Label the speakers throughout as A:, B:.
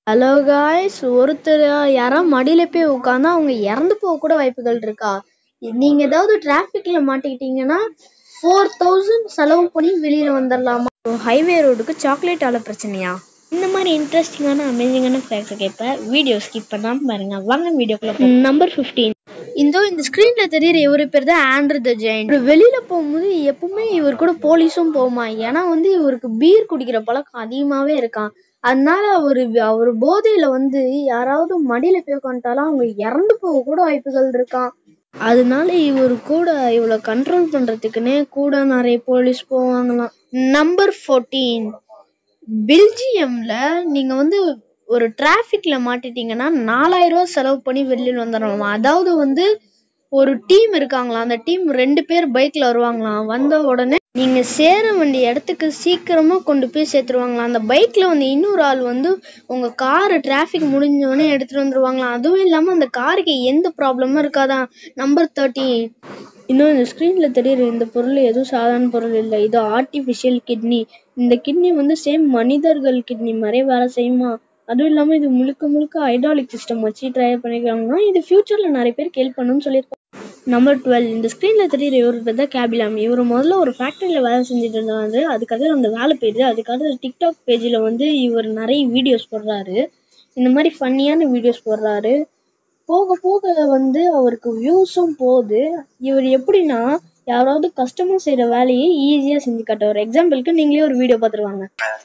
A: hello guys ஒருத்தர் யாரோ மடியில போய் உட்காந்தா அவங்க இறந்து போக கூட வாய்ப்புகள் இருக்கா நீங்க ஏதாவது டிராஃபிக்ல மாட்டிக்கிட்டீங்கன்னா ஃபோர் தௌசண்ட் செலவு பண்ணி வெளியில வந்துடலாமா ஹைவே ரோடுக்கு சாக்லேட் ஆல பிரச்சனையா
B: இந்த மாதிரி இன்ட்ரெஸ்டிங்கான அமேசிங்கான ஃபேக்ட்ஸ் கேட்ப வீடியோ ஸ்கிப் பண்ணாம பாருங்க வாங்க வீடியோக்குள்ள நம்பர் ஃபிஃப்டீன்
A: இந்த இந்த ஸ்கிரீன்ல தெரியுற இவரு பேர் தான் ஆண்ட்ரு த ஜெயின் வெளியில போகும்போது எப்பவுமே இவர் கூட போலீஸும் போகுமா ஏன்னா வந்து இவருக்கு பீர் குடிக்கிற பழக்கம் அதிகமாவே இருக்கான் அதனால அவரு அவர் போதையில வந்து யாராவது மடியில போய் உட்காந்துட்டாலும் அவங்க இறந்து போக கூட வாய்ப்புகள் இருக்கான் அதனால இவர் கூட இவ்வளவு கண்ட்ரோல் பண்றதுக்குன்னே கூட நிறைய போலீஸ் போவாங்களாம் நம்பர் ஃபோர்டீன் பெல்ஜியம்ல நீங்க வந்து ஒரு டிராஃபிக்ல மாட்டிட்டீங்கன்னா நாலாயிரம் ரூபாய் செலவு பண்ணி வெளியில வந்துடணும் அதாவது வந்து ஒரு டீம் இருக்காங்களாம் அந்த டீம் ரெண்டு பேர் பைக்ல வருவாங்களாம் வந்த உடனே நீங்க சேர வேண்டிய இடத்துக்கு சீக்கிரமா கொண்டு போய் சேர்த்துருவாங்களாம் அந்த பைக்ல வந்து இன்னொரு ஆள் வந்து உங்க கார் டிராஃபிக் முடிஞ்ச உடனே எடுத்துட்டு வந்துருவாங்களாம் அதுவும் இல்லாம அந்த காருக்கு எந்த ப்ராப்ளமும் இருக்காதான் நம்பர் தேர்ட்டீன் இன்னும் இந்த ஸ்க்ரீன்ல தெரியுற இந்த பொருள் எதுவும் சாதாரண பொருள் இல்லை இது ஆர்டிஃபிஷியல் கிட்னி இந்த கிட்னி வந்து சேம் மனிதர்கள் கிட்னி மாதிரி வேலை செய்யுமா அதுவும் இல்லாம இது முழுக்க முழுக்க ஹைட்ராலிக் சிஸ்டம் வச்சு ட்ரை பண்ணிருக்காங்கன்னா இது ஃபியூச்சர்ல நிறைய பேர் கேள் பண்ணுன்னு சொல்லியிருக்காங்க நம்பர் டுவெல் இந்த ஸ்க்ரீன்ல தெரியுற இவர் பேர் தான் கேபிலாம் இவர் முதல்ல ஒரு ஃபேக்டரியில வேலை செஞ்சுட்டு இருந்தாரு அதுக்காக அந்த வேலை போயிடுது அதுக்காக டிக்டாக் பேஜ்ல வந்து இவர் நிறைய வீடியோஸ் போடுறாரு இந்த மாதிரி ஃபன்னியான வீடியோஸ் போடுறாரு போக போக வந்து அவருக்கு வியூஸும் போகுது இவர் எப்படின்னா யாராவது கஸ்டமர் செய்யற வேலையை ஈஸியா செஞ்சு காட்டுவார் எக்ஸாம்பிளுக்கு நீங்களே ஒரு வீடியோ பார்த்துருவாங்க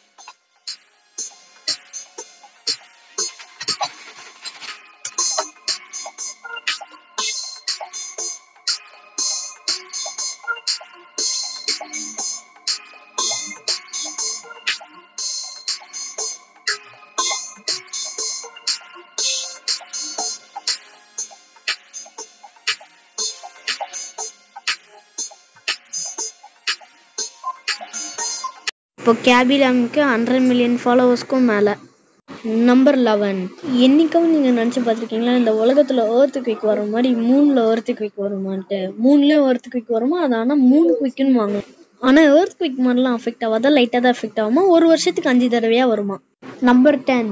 A: இப்போ கேபிலாமுக்கு ஹண்ட்ரட் மில்லியன் ஃபாலோவர்ஸ்க்கும் மேலே நம்பர் லெவன் என்னைக்காவது நீங்கள் நினச்சி பார்த்துருக்கீங்களா இந்த உலகத்தில் ஏர்த்து குவிக் வர மாதிரி மூணில் ஏர்த்து குவிக் வருமான்ட்டு மூணுலேயும் ஏர்த்து குவிக் வருமா அது ஆனால் மூணு குவிக்குன்னு வாங்க ஆனால் ஏர்த் குவிக் மாதிரிலாம் அஃபெக்ட் ஆகாதா லைட்டாக தான் அஃபெக்ட் ஆகுமா ஒரு வருஷத்துக்கு அஞ்சு தடவையாக வருமா நம்பர் டென்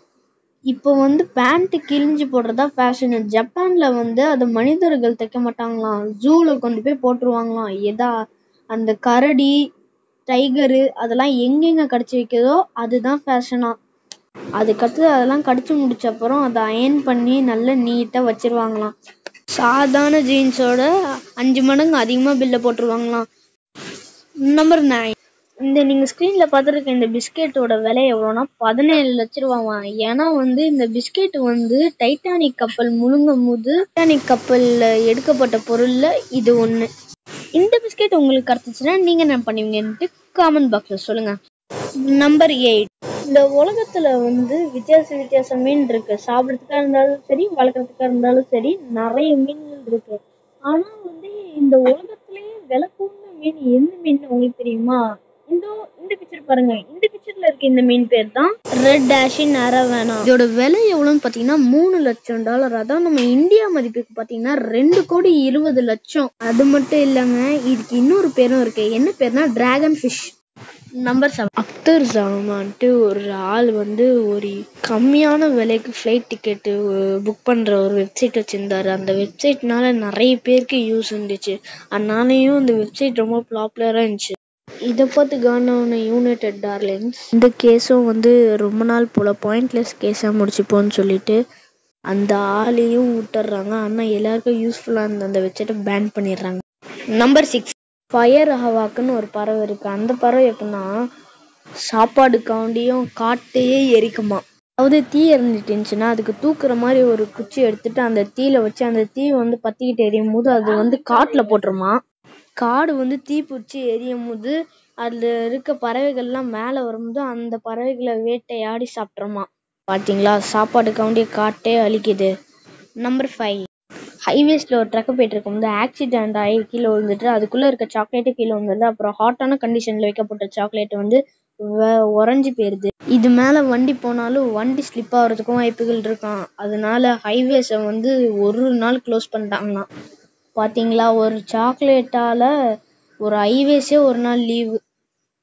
A: இப்போ வந்து பேண்ட் கிழிஞ்சு போடுறதா ஃபேஷன் ஜப்பான்ல வந்து அது மனிதர்கள் தைக்க மாட்டாங்களாம் ஜூல கொண்டு போய் போட்டுருவாங்களாம் எதா அந்த கரடி டைகரு அதெல்லாம் எங்கெங்க கடிச்சு வைக்குதோ அதுதான் ஃபேஷனா அதுக்கடுத்து அதெல்லாம் கடிச்சு முடிச்ச அப்புறம் அதை அயன் பண்ணி நல்லா நீட்டா வச்சிருவாங்களாம் சாதாரண ஜீன்ஸோட அஞ்சு மடங்கு அதிகமா பில்ல போட்டுருவாங்களாம் நம்பர் நைன் இந்த நீங்க ஸ்கிரீன்ல பார்த்துருக்க இந்த பிஸ்கெட்டோட விலை எவ்வளோனா பதினேழு லட்ச ரூபாவா ஏன்னா வந்து இந்த பிஸ்கெட் வந்து டைட்டானிக் கப்பல் முழுங்கும் போது டைட்டானிக் கப்பல்ல எடுக்கப்பட்ட பொருள்ல இது ஒண்ணு இந்த பிஸ்கெட் உங்களுக்கு கிடைச்சிச்சுன்னா நீங்க என்ன பண்ணுவீங்கன்ட்டு காமெண்ட் பாக்ஸ்ல சொல்லுங்க நம்பர் எயிட் இந்த உலகத்துல வந்து வித்தியாச வித்தியாச மீன் இருக்கு சாப்பிட்றதுக்கா இருந்தாலும் சரி வளர்க்குறதுக்கா இருந்தாலும் சரி நிறைய மீன்கள் இருக்கு ஆனா வந்து இந்த உலகத்திலேயே விலை கூர்ந்த மீன் எந்த மீன் உங்களுக்கு தெரியுமா இந்த இந்த பிக்சர் பாருங்க இந்த பிக்சர்ல இருக்க இந்த மீன் பேர் தான் ரெட் டேஷின் அரவேனா இதோட விலை எவ்வளவுன்னு பாத்தீங்கன்னா மூணு லட்சம் டாலர் அதான் நம்ம இந்தியா மதிப்புக்கு பாத்தீங்கன்னா ரெண்டு கோடி இருபது லட்சம் அது மட்டும் இல்லைங்க இதுக்கு இன்னொரு பேரும் இருக்கு என்ன பேர்னா dragon fish number seven Akhtar ஜமான்ட்டு ஒரு ஆள் வந்து ஒரு கம்மியான விலைக்கு ஃப்ளைட் டிக்கெட்டு புக் பண்ணுற ஒரு வெப்சைட் வச்சுருந்தாரு அந்த வெப்சைட்னால நிறைய பேருக்கு யூஸ் இருந்துச்சு அதனாலேயும் அந்த வெப்சைட் ரொம்ப பாப்புலராக இருந்துச்சு இதை பார்த்து கவர்ன யுனைடெட் டார்லிங்ஸ் இந்த கேஸும் வந்து ரொம்ப நாள் போல பாயிண்ட்லெஸ் கேஸாக முடிச்சுப்போன்னு சொல்லிட்டு அந்த ஆளையும் விட்டுறாங்க ஆனால் எல்லாருக்கும் யூஸ்ஃபுல்லாக இருந்த அந்த வெப்சைட்டை பேன் பண்ணிடுறாங்க நம்பர் சிக்ஸ் ஃபயர் ஹவாக்குன்னு ஒரு பறவை இருக்கு அந்த பறவை எப்படின்னா சாப்பாடுக்காண்டியும் காட்டையே எரிக்குமா அதாவது தீ எரிஞ்சிட்டுச்சுன்னா அதுக்கு தூக்குற மாதிரி ஒரு குச்சி எடுத்துட்டு அந்த தீயில வச்சு அந்த தீ வந்து பத்திக்கிட்டு எரியும் போது அது வந்து காட்டுல போட்டுருமா காடு வந்து தீ பிடிச்சி எரியும் போது அதுல இருக்க பறவைகள்லாம் மேல வரும்போது அந்த பறவைகளை வேட்டையாடி சாப்பிட்றோமா பாத்தீங்களா சாப்பாடுக்காண்டி காட்டே அழிக்குது நம்பர் ஃபைவ் ஹைவேஸ்ல ஒரு ட்ரக் போயிட்டு இருக்கும்போது ஆக்சிடென்ட் ஆகி கீழே விழுந்துட்டு அதுக்குள்ள இருக்க சாக்லேட்டு கீழே விழுந்துருது அப்புறம் ஹாட்டான கண்டிஷன்ல வைக்கப்பட்ட சாக்லேட் வந்து உறைஞ்சி போயிருது இது மேல வண்டி போனாலும் வண்டி ஸ்லிப் ஆகுறதுக்கும் வாய்ப்புகள் இருக்காம் அதனால ஹைவேஸை வந்து ஒரு நாள் க்ளோஸ் பண்ணிட்டாங்களாம் பாத்தீங்களா ஒரு சாக்லேட்டால ஒரு ஹைவேஸே ஒரு நாள் லீவு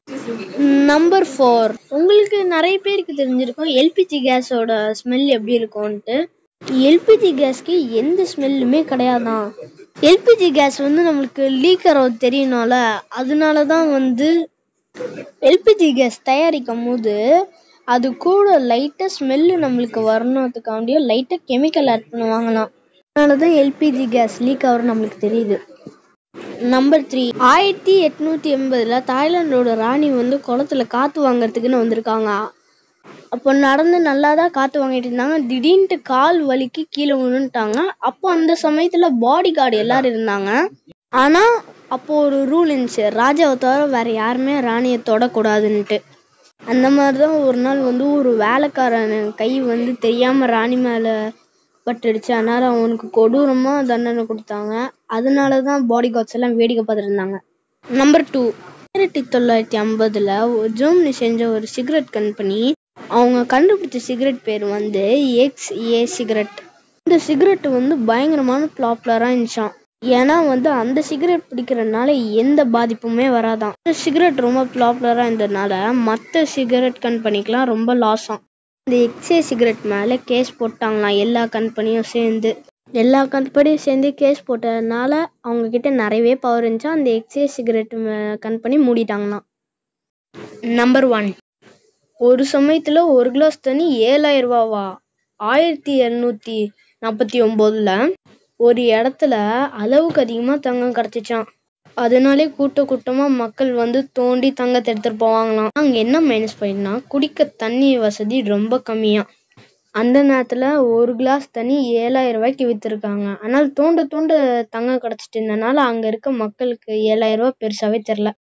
A: நம்பர் ஃபோர் உங்களுக்கு நிறைய பேருக்கு தெரிஞ்சிருக்கும் எல்பிஜி கேஸோட ஸ்மெல் எப்படி இருக்கும்ன்ட்டு எல்பிஜி கேஸ்க்கு எந்த ஸ்மெல்லுமே கிடையாதான் எல்பிஜி கேஸ் வந்து நம்மளுக்கு லீக் ஆகிறது தெரியணும்ல அதனால தான் வந்து எல்பிஜி கேஸ் தயாரிக்கும் போது அது கூட லைட்டாக ஸ்மெல்லு நம்மளுக்கு வரணுன்றதுக்காண்டியும் லைட்டாக கெமிக்கல் ஆட் பண்ணுவாங்களாம் அதனால தான் எல்பிஜி கேஸ் லீக் ஆகிறது நம்மளுக்கு தெரியுது நம்பர் த்ரீ ஆயிரத்தி எட்நூத்தி எண்பதுல தாய்லாந்தோட ராணி வந்து குளத்துல காத்து வாங்குறதுக்குன்னு வந்திருக்காங்க அப்போ நடந்து நல்லா தான் காத்து வாங்கிட்டு இருந்தாங்க திடீர்னுட்டு கால் வலிக்கு கீழே விழுந்துட்டாங்க அப்போ அந்த சமயத்துல பாடி கார்டு எல்லாரும் இருந்தாங்க ஆனா அப்போ ஒரு ரூல் இருந்துச்சு ராஜாவை தவிர வேற யாருமே ராணியை தொடக்கூடாதுன்ட்டு அந்த மாதிரி தான் ஒரு நாள் வந்து ஒரு வேலைக்காரன் கை வந்து தெரியாம ராணி மேல பட்டுடுச்சு அதனால அவனுக்கு கொடூரமா தண்டனை கொடுத்தாங்க அதனால தான் பாடி கார்ட்ஸ் எல்லாம் வேடிக்கை பார்த்துட்டு இருந்தாங்க நம்பர் டூ ஆயிரத்தி தொள்ளாயிரத்தி ஐம்பதுல ஜெர்மனி செஞ்ச ஒரு சிகரெட் கம்பெனி அவங்க கண்டுபிடிச்ச சிகரெட் பேர் வந்து எக்ஸ் ஏ சிகரெட் இந்த சிகரெட் வந்து பயங்கரமான பாப்புலரா இருந்துச்சாம் ஏன்னா வந்து அந்த சிகரெட் பிடிக்கிறதுனால எந்த பாதிப்புமே வராதாம் இந்த சிகரெட் ரொம்ப பாப்புலரா இருந்ததுனால மற்ற சிகரெட் கம்பெனிக்கெல்லாம் ரொம்ப லாஸாம் இந்த எக்ஸே சிகரெட் மேல கேஸ் போட்டாங்களாம் எல்லா கம்பெனியும் சேர்ந்து எல்லா கம்பெனியும் சேர்ந்து கேஸ் போட்டதுனால அவங்க கிட்ட நிறையவே பவர் இருந்துச்சா அந்த எக்ஸே சிகரெட் கம்பெனி மூடிட்டாங்களாம் நம்பர் ஒன் ஒரு சமயத்துல ஒரு கிளாஸ் தண்ணி ஏழாயிரம் ரூபாவா ஆயிரத்தி இரநூத்தி நாற்பத்தி ஒன்பதுல ஒரு இடத்துல அளவுக்கு அதிகமா தங்கம் கிடைச்சிச்சாம் அதனாலே கூட்ட கூட்டமா மக்கள் வந்து தோண்டி தங்கத்தை எடுத்துட்டு போவாங்களாம் அங்க என்ன மைனஸ் பாயிண்ட்னா குடிக்க தண்ணி வசதி ரொம்ப கம்மியா அந்த நேரத்துல ஒரு கிளாஸ் தண்ணி ஏழாயிரம் ரூபாய்க்கு வித்திருக்காங்க ஆனால் தோண்ட தோண்ட தங்கம் கிடைச்சிட்டு இருந்தனால அங்க இருக்க மக்களுக்கு ஏழாயிரம் ரூபாய் பெருசாவே தெரியல